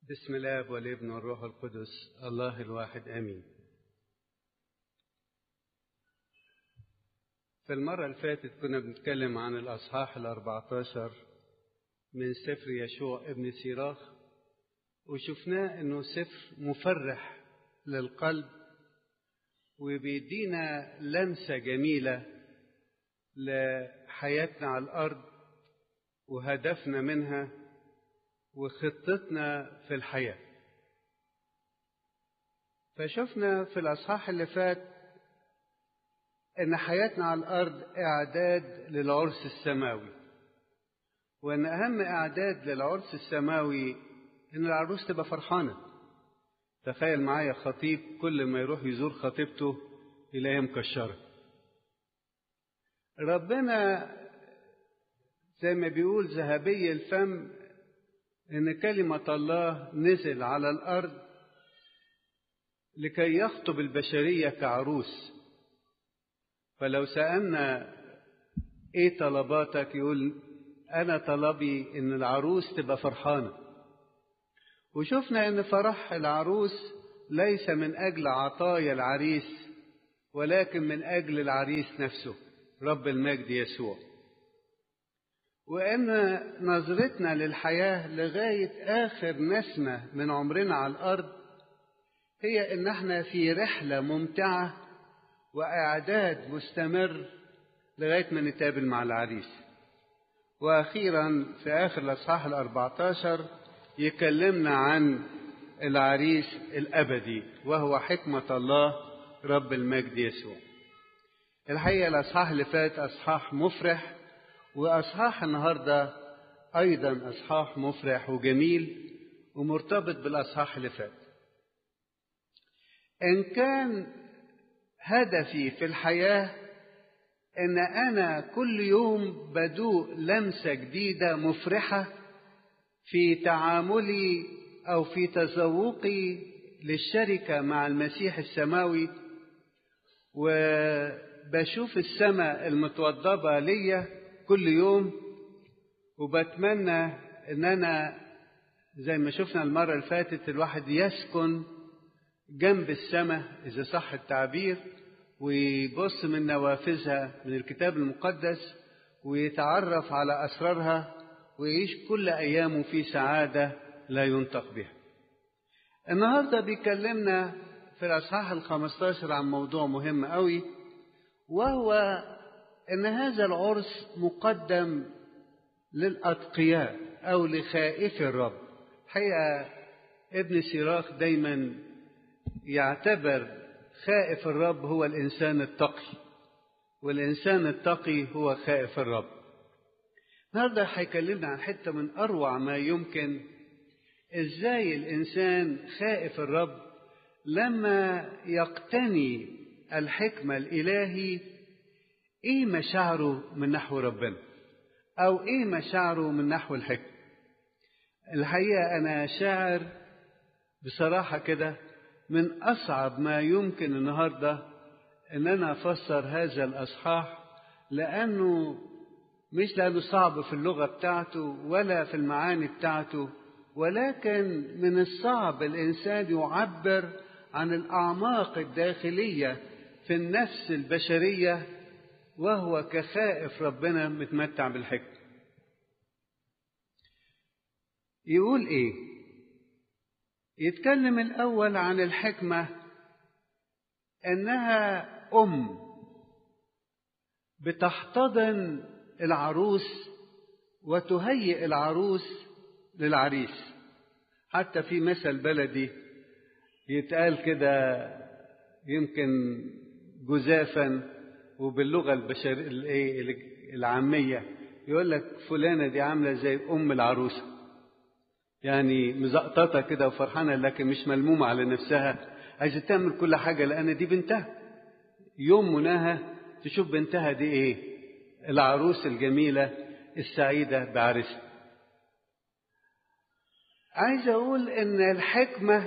بسم الله والابن والروح القدس الله الواحد امين في المرة اللي فاتت كنا بنتكلم عن الأصحاح الأربعتاشر من سفر يشوع ابن سيراخ وشفناه إنه سفر مفرح للقلب وبيدينا لمسة جميلة لحياتنا على الأرض وهدفنا منها وخطتنا في الحياة فشفنا في الأصحاح اللي فات إن حياتنا على الأرض إعداد للعرس السماوي وإن أهم إعداد للعرس السماوي إن العروس تبقى فرحانة تخيل معايا خطيب كل ما يروح يزور خطيبته يلاقيها مكشرة ربنا زي ما بيقول ذهبي الفم إن كلمة الله نزل على الأرض لكي يخطب البشرية كعروس فلو سألنا إيه طلباتك يقول أنا طلبي إن العروس تبقى فرحانة وشفنا إن فرح العروس ليس من أجل عطايا العريس ولكن من أجل العريس نفسه رب المجد يسوع وإن نظرتنا للحياة لغاية آخر نسمة من عمرنا على الأرض هي إن احنا في رحلة ممتعة وإعداد مستمر لغاية ما نتقابل مع العريس وأخيرا في آخر الأصحاح الأربعتاشر يكلمنا عن العريس الأبدي وهو حكمة الله رب المجد يسوع الحقيقة الأصحاح اللي فات أصحاح مفرح وأصحاح النهاردة أيضا أصحاح مفرح وجميل ومرتبط بالأصحاح اللي فات إن كان هدفي في الحياة إن أنا كل يوم بدوق لمسة جديدة مفرحة في تعاملي أو في تذوقي للشركة مع المسيح السماوي وبشوف السماء المتوضبة ليا كل يوم وبتمنى ان انا زي ما شفنا المرة اللي فاتت الواحد يسكن جنب السماء اذا صح التعبير ويبص من نوافذها من الكتاب المقدس ويتعرف على اسرارها ويعيش كل ايامه في سعادة لا ينطق بها النهاردة بيكلمنا في الأصحاح الخمستاشر عن موضوع مهم قوي وهو ان هذا العرس مقدم للاتقياء او لخائف الرب حقيقه ابن سيراخ دايما يعتبر خائف الرب هو الانسان التقي والانسان التقي هو خائف الرب النهارده هيكلمنا عن حته من اروع ما يمكن ازاي الانسان خائف الرب لما يقتني الحكمه الالهي ايه مشاعره من نحو ربنا او ايه مشاعره من نحو الحكمه الحقيقه انا شاعر بصراحه كده من اصعب ما يمكن النهارده ان انا افسر هذا الاصحاح لانه مش لانه صعب في اللغه بتاعته ولا في المعاني بتاعته ولكن من الصعب الانسان يعبر عن الاعماق الداخليه في النفس البشريه وهو كخائف ربنا متمتع بالحكمة يقول ايه يتكلم الاول عن الحكمة انها ام بتحتضن العروس وتهيئ العروس للعريس حتى في مثل بلدي يتقال كده يمكن جزافا وباللغة البشر العامية يقول لك فلانة دي عاملة زي أم العروسة يعني مزقططة كده وفرحانة لكن مش ملمومة على نفسها عايزة تعمل كل حاجة لأن دي بنتها يوم مناها تشوف بنتها دي إيه العروس الجميلة السعيدة بعرسها عايز أقول إن الحكمة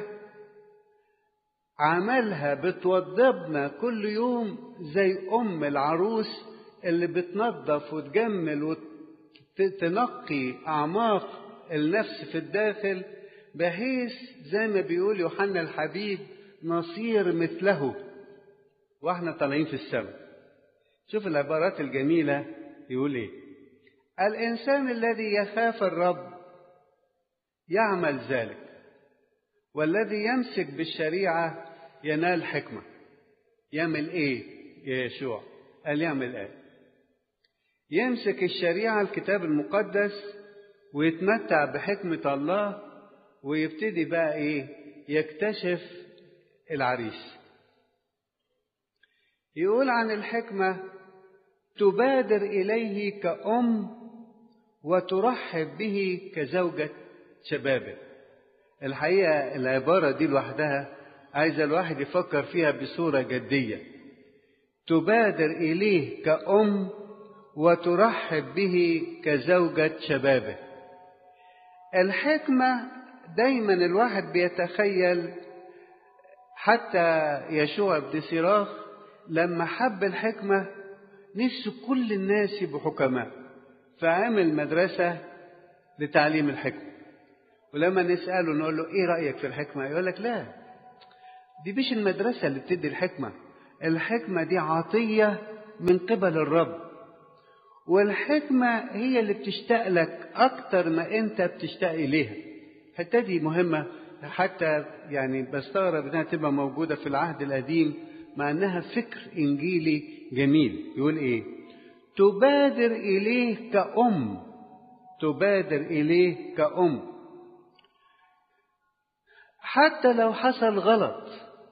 عملها بتوضبنا كل يوم زي أم العروس اللي بتنظف وتجمل وتنقي أعماق النفس في الداخل بحيث زي ما بيقول يوحنا الحبيب نصير مثله واحنا طالعين في السماء شوف العبارات الجميلة يقول ايه الإنسان الذي يخاف الرب يعمل ذلك والذي يمسك بالشريعة ينال حكمة يعمل ايه يا يشوع قال يعمل ايه يمسك الشريعة الكتاب المقدس ويتمتع بحكمة الله ويبتدي بقى ايه يكتشف العريس يقول عن الحكمة تبادر إليه كأم وترحب به كزوجة شبابه الحقيقة العبارة دي لوحدها عايزة الواحد يفكر فيها بصورة جدية تبادر إليه كأم وترحب به كزوجة شبابه الحكمة دايما الواحد بيتخيل حتى يشوع بن سراخ لما حب الحكمة نفسه كل الناس يبقوا حكماء فعمل مدرسة لتعليم الحكمة ولما نسأله نقول له إيه رأيك في الحكمة يقول لك لا دي مش المدرسة اللي بتدي الحكمة الحكمة دي عطية من قبل الرب والحكمة هي اللي بتشتاق لك أكتر ما أنت بتشتاق إليها الحتة دي مهمة حتى يعني بستغرب إنها تبقى موجودة في العهد القديم مع إنها فكر إنجيلي جميل يقول إيه تبادر إليه كأم تبادر إليه كأم حتى لو حصل غلط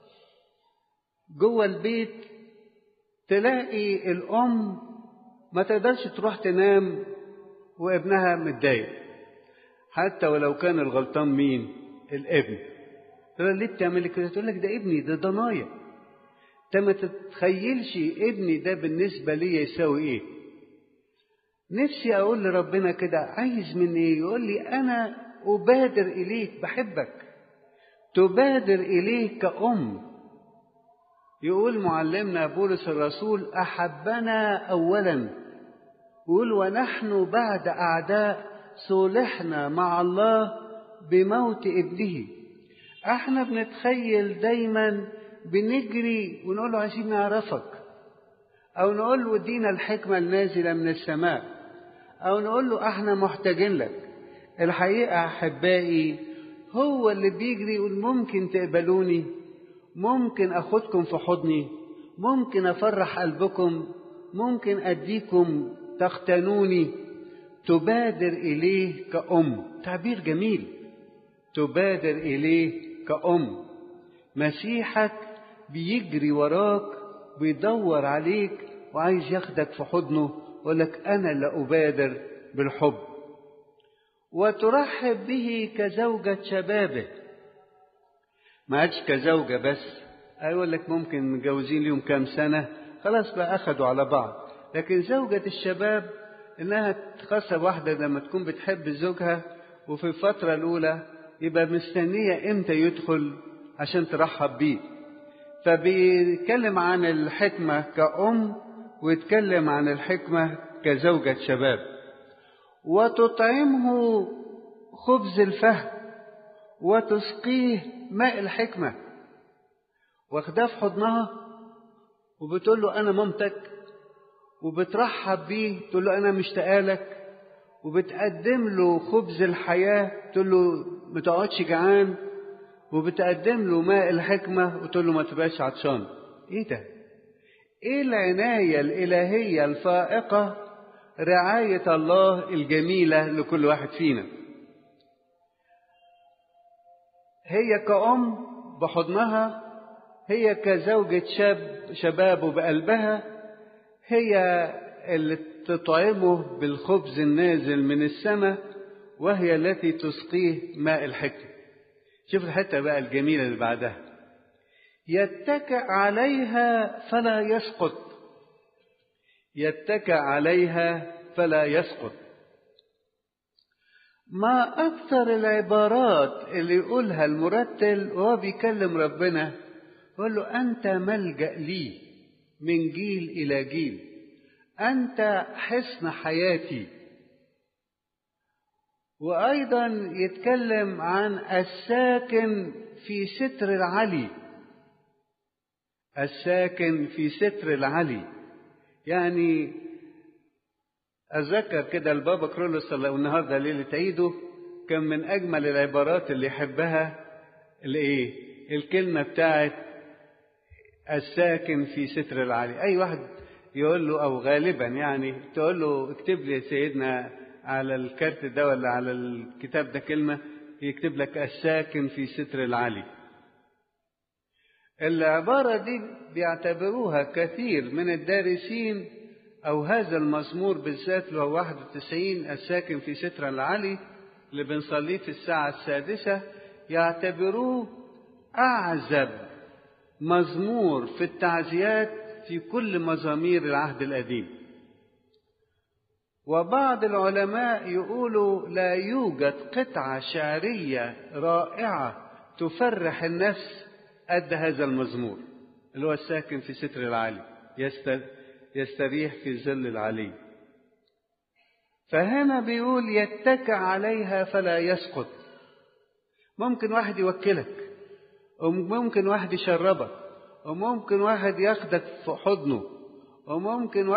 جوه البيت تلاقي الأم ما تقدرش تروح تنام وابنها متضايق حتى ولو كان الغلطان مين الابن تقول ليه بتعملي كده تقول لك ده ابني ده ضنايا انت ما تتخيلش ابني ده بالنسبة لي يساوي ايه نفسي اقول لربنا كده عايز مني ايه يقول لي انا ابادر اليك بحبك تبادر اليه كأم يقول معلمنا بولس الرسول احبنا اولا يقول ونحن بعد اعداء صلحنا مع الله بموت ابنه احنا بنتخيل دايما بنجري ونقول له عايزين نعرفك او نقول له ادينا الحكمه النازله من السماء او نقول له احنا محتاجين لك الحقيقه احبائي هو اللي بيجري يقول ممكن تقبلوني ممكن اخدكم في حضني ممكن افرح قلبكم ممكن اديكم تختنوني تبادر اليه كأم تعبير جميل تبادر اليه كأم مسيحك بيجري وراك بيدور عليك وعايز ياخدك في حضنه يقول لك انا اللي ابادر بالحب وترحب به كزوجة شبابه ما عادش كزوجة بس أقول لك ممكن متجوزين ليهم كام سنة خلاص بقى أخدوا على بعض لكن زوجة الشباب إنها خاصة واحدة لما تكون بتحب زوجها وفي الفترة الأولى يبقى مستنية إمتى يدخل عشان ترحب بيه فبيتكلم عن الحكمة كأم ويتكلم عن الحكمة كزوجة شباب وتطعمه خبز الفهم وتسقيه ماء الحكمة واخداه في حضنها وبتقول له أنا مامتك وبترحب بيه تقول له أنا مشتاقة لك وبتقدم له خبز الحياة تقول له ما تقعدش جعان وبتقدم له ماء الحكمة وتقول له ما تبقاش عطشان إيه ده؟ إيه العناية الإلهية الفائقة رعاية الله الجميلة لكل واحد فينا هي كأم بحضنها هي كزوجة شاب شبابه بقلبها هي اللي تطعمه بالخبز النازل من السماء وهي التي تسقيه ماء الحكمة شوف الحتة بقى الجميلة اللي بعدها يتكئ عليها فلا يسقط يتكئ عليها فلا يسقط ما أكثر العبارات اللي يقولها المرتل وهو بيكلم ربنا يقول له أنت ملجأ لي من جيل إلى جيل أنت حصن حياتي وأيضا يتكلم عن الساكن في ستر العلي الساكن في ستر العلي يعني أتذكر كده البابا كرولوس النهارده ليلة عيده كان من أجمل العبارات اللي يحبها الإيه؟ الكلمة بتاعت الساكن في ستر العلي، أي واحد يقول له أو غالبا يعني تقول له اكتب لي يا سيدنا على الكارت ده ولا على الكتاب ده كلمة يكتب لك الساكن في ستر العلي. العبارة دي بيعتبروها كثير من الدارسين أو هذا المزمور بالذات اللي هو 91 الساكن في ستر العلي اللي بنصليه في الساعة السادسة يعتبروه أعزب مزمور في التعزيات في كل مزامير العهد القديم وبعض العلماء يقولوا لا يوجد قطعة شعرية رائعة تفرح النفس قد هذا المزمور اللي هو الساكن في ستر العالي يستريح في ظل العلي فهنا بيقول يتكع عليها فلا يسقط ممكن واحد يوكلك وممكن واحد يشربك وممكن واحد ياخدك في حضنه وممكن